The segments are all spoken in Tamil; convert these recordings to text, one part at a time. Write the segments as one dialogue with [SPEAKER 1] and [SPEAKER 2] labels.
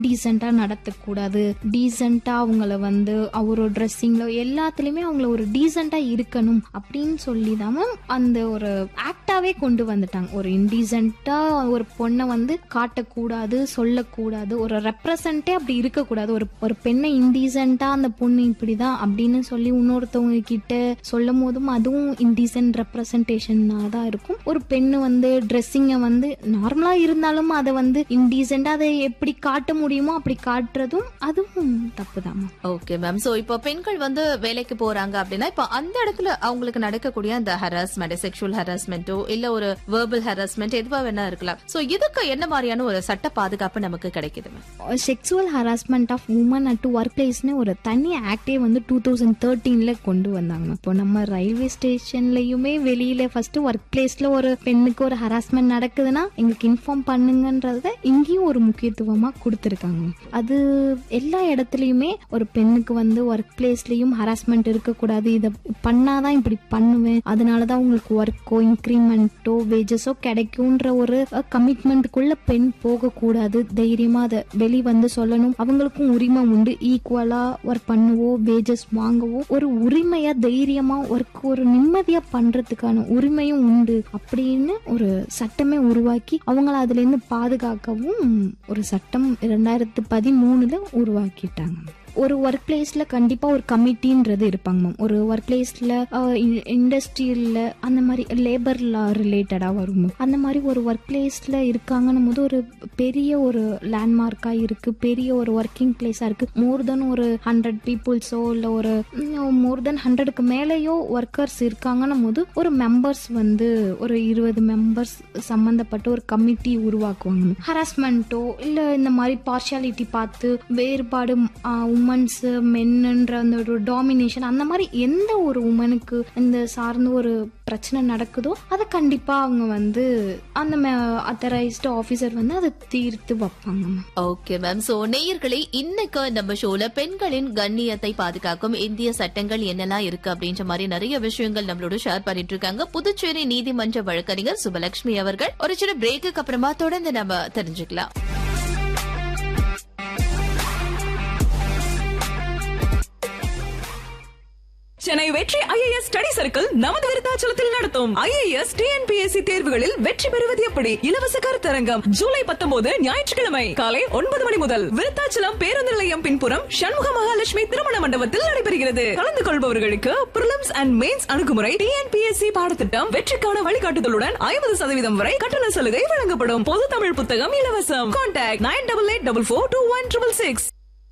[SPEAKER 1] டீசெண்டா நடத்தக்கூடாது டீசெண்டா அவங்கள வந்து அவரோட ட்ரெஸ்ஸிங்ல எல்லாத்துலயுமே அவங்கள ஒரு டீசெண்டா இருக்கணும் அப்படின்னு சொல்லி தான் மேம் அந்த ஒரு ஆக்டாவே கொண்டு வந்துட்டாங்க ஒரு இன்டீசெண்டா ஒரு பொண்ணை வந்து காட்டக்கூடாது சொல்லக்கூடாது ஒரு ரெப்ரசன்ட்டே அப்படி இருக்கக்கூடாது ஒரு ஒரு பெண்ணை இன்டீசெண்டா அந்த பொண்ணு இப்படிதான் அப்படின்னு சொல்லி இன்னொருத்தவங்க கிட்ட சொல்லும் போதும் அதுவும் இன்டீசென்ட் ரெப்ரசன்டேஷனா தான் இருக்கும் ஒரு பெண்ணு வந்து ட்ரெஸ்ஸிங்கை வந்து நார்மலா இருந்தாலும் அதை வந்து இன்டீசெண்டா அதை எப்படி காட்ட முடியுமோ அப்படி காட்டுறதும் அதுவும் தப்பு தான்
[SPEAKER 2] ஓகே மேம் சோ இப்போ பெண்கள் வந்து வேலைக்கு போறாங்க அப்படின்னா இப்போ அந்த இடத்துல அவங்களுக்கு நடக்கக்கூடிய அந்த ஹராஸ்மெண்ட் செக்ஷுவல் ஹராஸ்மெண்ட்டோ இல்ல ஒரு வேர்பல் ஹராஸ்மெண்ட் எதுவா வேணா இருக்கலாம் சோ இதுக்கு என்ன மாதிரியான ஒரு சட்ட பாதுகாப்பு நமக்கு கிடைக்குது ma'am
[SPEAKER 1] sexual harassment of woman at work பிளேஸ்னு ஒரு தனி ஆக்டே வந்து டூ தௌசண்ட் தேர்ட்டீன்ல கொண்டு வந்தாங்க இப்போ நம்ம ரயில்வே ஸ்டேஷன்லயுமே வெளியில ஃபர்ஸ்ட் ஒர்க் பிளேஸ்ல ஒரு பெண்ணுக்கு ஒரு ஹராஸ்மெண்ட் நடக்குதுன்னா எங்களுக்கு இன்ஃபார்ம் பண்ணுங்கன்றத இங்கேயும் ஒரு முக்கியத்துவமா கொடுத்துருக்காங்க அது எல்லா இடத்துலயுமே ஒரு பெண்ணுக்கு வந்து ஒர்க் பிளேஸ்லயும் ஹராஸ்மெண்ட் இருக்கக்கூடாது இதை பண்ணாதான் இப்படி பண்ணுவேன் அதனாலதான் உங்களுக்கு ஒர்க்கோ இன்க்ரிமெண்ட்டோ வேஜஸோ கிடைக்கும்ன்ற ஒரு கமிட்மெண்ட்டுக்குள்ள பெண் போகக்கூடாது தைரியமா அதை வெளி வந்து சொல்லணும் அவங்களுக்கும் உரிமை உண்டு ஈக்குவலா ஒர்க் பண்ணவோ வேஜஸ் வாங்கவோ ஒரு உரிமையா தைரியமா ஒர்க் ஒரு நிம்மதியா பண்றதுக்கான உரிமையும் உண்டு அப்படின்னு ஒரு சட்டமே உருவாக்கி அவங்கள அதுல இருந்து பாதுகாக்கவும் ஒரு சட்டம் இரண்டாயிரத்து பதிமூணுல உருவாக்கிட்டாங்க ஒரு ஒர்க் பிளேஸ்ல கண்டிப்பா ஒரு கமிட்டின்றது இருப்பாங்க மேம் ஒரு ஒர்க் பிளேஸ்ல இண்டஸ்ட்ரியல்ல அந்த மாதிரி லேபர் லா ரிலேட்டடா வரும் ma'am. அந்த மாதிரி ஒரு ஒர்க் பிளேஸ்ல இருக்காங்கன்னும் போது ஒரு பெரிய ஒரு லேண்ட்மார்க்கா இருக்கு பெரிய ஒரு ஒர்க்கிங் பிளேஸா இருக்கு மோர் தென் ஒரு ஹண்ட்ரட் பீப்புள்ஸோ இல்ல ஒரு மோர் தென் ஹண்ட்ரடுக்கு மேலேயோ ஒர்க்கர்ஸ் இருக்காங்கன்னும் போது ஒரு மெம்பர்ஸ் வந்து ஒரு இருபது மெம்பர்ஸ் சம்பந்தப்பட்ட ஒரு கமிட்டி உருவாக்குவாங்க ஹராஸ்மெண்ட்டோ இல்ல இந்த மாதிரி பார்ஷியாலிட்டி பார்த்து வேறுபாடு உமன்ஸ் மென்னுன்ற அந்த ஒரு டாமினேஷன் அந்த மாதிரி எந்த ஒரு உமனுக்கு இந்த சார்ந்த ஒரு பிரச்சனை நடக்குதோ அதை கண்டிப்பா அவங்க வந்து அந்த அத்தரைஸ்டு ஆஃபீஸர் வந்து அதை தீர்த்து வைப்பாங்க மேம்
[SPEAKER 2] ஓகே மேம் சோ நேயர்களே இன்னைக்கு நம்ம ஷோல பெண்களின் கண்ணியத்தை பாதுகாக்கும் இந்திய சட்டங்கள் என்னெல்லாம் இருக்கு அப்படின்ற மாதிரி நிறைய விஷயங்கள் நம்மளோட ஷேர் பண்ணிட்டு இருக்காங்க புதுச்சேரி நீதிமன்ற வழக்கறிஞர் சுபலட்சுமி அவர்கள் ஒரு சின்ன பிரேக்குக்கு அப்புறமா தொடர்ந்து நம்ம தெரிஞ்சுக்கலாம்
[SPEAKER 3] சென்னை வெற்றி ஐஏஎஸ் ஸ்டடி சர்க்கிள் நமது விருத்தாச்சலத்தில் நடத்தும் ஐஏஎஸ் டிஎன்பிஎஸ்சி தேர்வுகளில் வெற்றி பெறுவது எப்படி இலவச கருத்தரங்கம் ஜூலை பத்தொன்பது ஞாயிற்றுக்கிழமை காலை ஒன்பது மணி முதல் விருத்தாச்சலம் பேருந்து நிலையம் பின்புறம் சண்முக மகாலட்சுமி திருமண மண்டபத்தில் நடைபெறுகிறது கலந்து கொள்பவர்களுக்கு பிரிலிம்ஸ் அண்ட் மெயின்ஸ் அணுகுமுறை டிஎன்பிஎஸ்சி பாடத்திட்டம் வெற்றிக்கான வழிகாட்டுதலுடன் ஐம்பது சதவீதம் வரை கட்டண சலுகை வழங்கப்படும் பொது தமிழ் புத்தகம் இலவசம் contact nine double eight double four two one triple six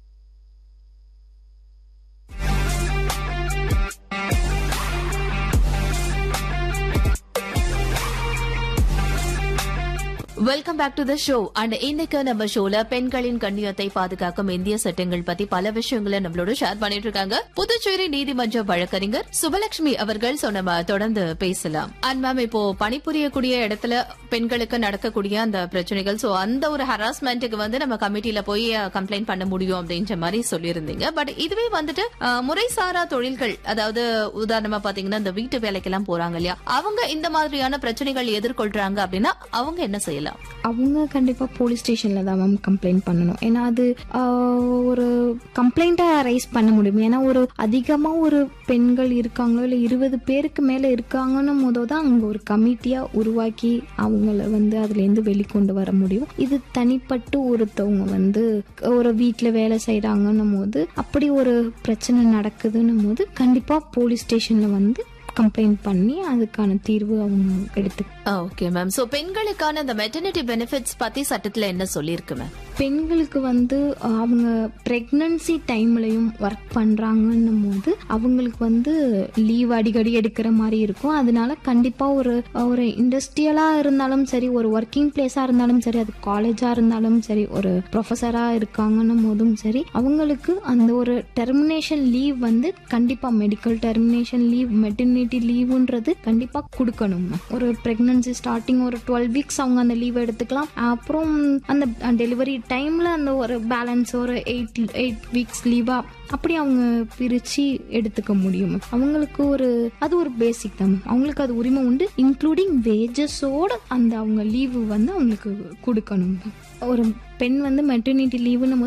[SPEAKER 2] welcome back to the show and இன்னைக்கு நம்ம ஷோல பெண்களின் கண்ணியத்தை பாதுகாக்கும் இந்திய சட்டங்கள் பத்தி பல விஷயங்களை நம்மளோட ஷேர் பண்ணிட்டு இருக்காங்க புதுச்சேரி நீதிமன்ற வழக்கறிஞர் சுபலட்சுமி அவர்கள் சோ நம்ம தொடர்ந்து பேசலாம் அண்ட் மேம் இப்போ பணிபுரியக்கூடிய இடத்துல பெண்களுக்கு நடக்கக்கூடிய அந்த பிரச்சனைகள் சோ அந்த ஒரு ஹராஸ்மெண்ட்டுக்கு வந்து நம்ம கமிட்டில போய் கம்ப்ளைண்ட் பண்ண முடியும் அப்படின்ற மாதிரி சொல்லியிருந்தீங்க பட் இதுவே வந்துட்டு அஹ், முறைசாரா தொழில்கள் அதாவது உதாரணமா பாத்தீங்கன்னா இந்த வீட்டு வேலைக்கெல்லாம் போறாங்க இல்லையா அவங்க இந்த மாதிரியான பிரச்சனைகள் எதிர்கொள்றாங்க அப்படின்னா அவங்க என்ன செய்யலாம்
[SPEAKER 1] அவங்க கண்டிப்பா போலீஸ் ஸ்டேஷன்ல தான் மேம் கம்ப்ளைண்ட் பண்ணணும் ஏன்னா அது ஆஹ், ஒரு கம்ப்ளைண்டா ரைஸ் பண்ண முடியும் ஏன்னா ஒரு அதிகமா ஒரு பெண்கள் இருக்காங்களோ இல்ல இருபது பேருக்கு மேல இருக்காங்கன்னும் போதோ தான் அங்க ஒரு கமிட்டியா உருவாக்கி அவங்கள வந்து அதுல இருந்து வெளிக்கொண்டு வர முடியும் இது தனிப்பட்டு ஒருத்தவங்க வந்து ஒரு வீட்டுல வேலை செய்யறாங்கன்னும் போது அப்படி ஒரு பிரச்சனை நடக்குதுன்னும் போது கண்டிப்பா போலீஸ் ஸ்டேஷன்ல வந்து கம்ப்ளைண்ட் பண்ணி அதுக்கான தீர்வு அவங்க எடுத்து
[SPEAKER 2] ஓகே மேம் சோ பெண்களுக்கான இந்த மெட்டர்னிட்டி பெனிஃபிட்ஸ் பத்தி சட்டத்துல என்ன சொல்லியிருக்கு மேம்
[SPEAKER 1] பெண்களுக்கு வந்து அஹ், அவங்க பிரெக்னன்சி டைம்லயும் ஒர்க் பண்றாங்கன்னும் போது அவங்களுக்கு வந்து லீவ் அடிக்கடி எடுக்கிற மாதிரி இருக்கும் அதனால கண்டிப்பா ஒரு ஒரு இண்டஸ்ட்ரியலா இருந்தாலும் சரி ஒரு ஒர்க்கிங் பிளேஸா இருந்தாலும் சரி அது காலேஜா இருந்தாலும் சரி ஒரு ப்ரொஃபஸரா இருக்காங்கன்னும் போதும் சரி அவங்களுக்கு அந்த ஒரு டெர்மினேஷன் லீவ் வந்து கண்டிப்பா மெடிக்கல் டெர்மினேஷன் லீவ் மெட்டர்னிட்டி லீவுன்றது கண்டிப்பா கொடுக்கணும் ஒரு பிரெக்னன்சி ஸ்டார்டிங் ஒரு டுவெல் வீக்ஸ் அவங்க அந்த லீவ் எடுத்துக்கலாம் அப்புறம் அந்த டெலிவரி டைம்ல அந்த ஒரு பேலன்ஸ் ஒரு எயிட் எயிட் வீக்ஸ் லீவா அப்படி அவங்க பிரிச்சு எடுத்துக்க முடியும் அவங்களுக்கு ஒரு அது ஒரு பேசிக் தான் அவங்களுக்கு அது உரிமை உண்டு இன்க்ளூடிங் வேஜஸோட அந்த அவங்க லீவு வந்து அவங்களுக்கு கொடுக்கணும் ஒரு பெண் வந்து மெட்டர்னிட்டி லீவுன்னு